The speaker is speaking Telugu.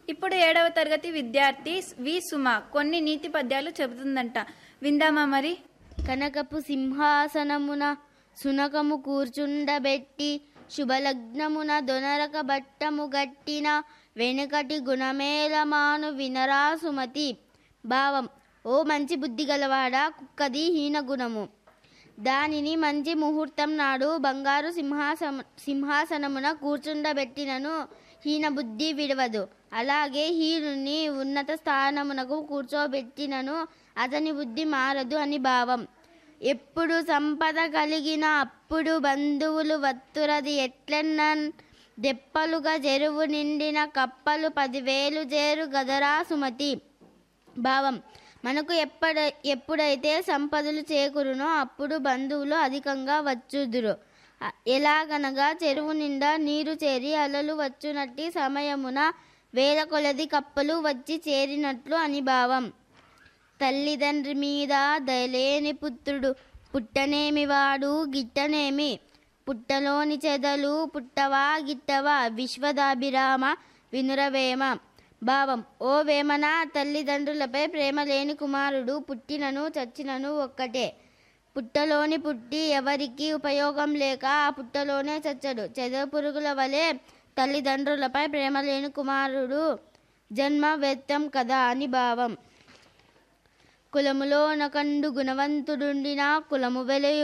ఇప్పుడు ఏడవ తరగతి విద్యార్థి వి సుమ కొన్ని నీతి పద్యాలు చెబుతుందంట విందామా మరి కనకపు సింహాసనమున సునకము కూర్చుండబెట్టి శుభలగ్నమున దొనరక బట్టము గట్టిన వెనుకటి గుణమేలమాను వినరా సుమతి భావం ఓ మంచి బుద్ధి గలవాడా కుక్కది హీన గుణము దానిని మంచి ముహూర్తం నాడు బంగారు సింహాసన సింహాసనమున కూర్చుండబెట్టినను హీన బుద్ధి విడవదు అలాగే హీనుని ఉన్నత స్థానమునకు కూర్చోబెట్టినను అతని బుద్ధి మారదు అని భావం ఎప్పుడు సంపద కలిగిన అప్పుడు బంధువులు వత్తురది ఎట్లెన్నన్ దెప్పలుగా చెరువు నిండిన కప్పలు పదివేలు చేరు గదరా సుమతి భావం మనకు ఎప్పుడ ఎప్పుడైతే సంపదలు చేకూరునో అప్పుడు బంధువులు అధికంగా వచ్చుదురు అ- ఎలాగనగా చెరువు నిండా నీరు చేరి అలలు వచ్చునట్టి సమయమున వేల కొలది కప్పలు వచ్చి చేరినట్లు అని భావం తల్లిదండ్రి మీద దయలేని పుత్రుడు పుట్టనేమి వాడు గిట్టనేమి పుట్టలోని చెదలు పుట్టవా గిట్టవా విశ్వదాభిరామ వినురవేమ భావం ఓ వేమన తల్లిదండ్రులపై ప్రేమ లేని కుమారుడు పుట్టినను చచ్చినను ఒక్కటే పుట్టలోని పుట్టి ఎవరికి ఉపయోగం లేక ఆ పుట్టలోనే చచ్చడు చెద పురుగుల వలె తల్లిదండ్రులపై ప్రేమ లేని కుమారుడు జన్మ వ్యర్థం కదా అని భావం కులములో నకండు గుణవంతుడుండిన కులము వెలయు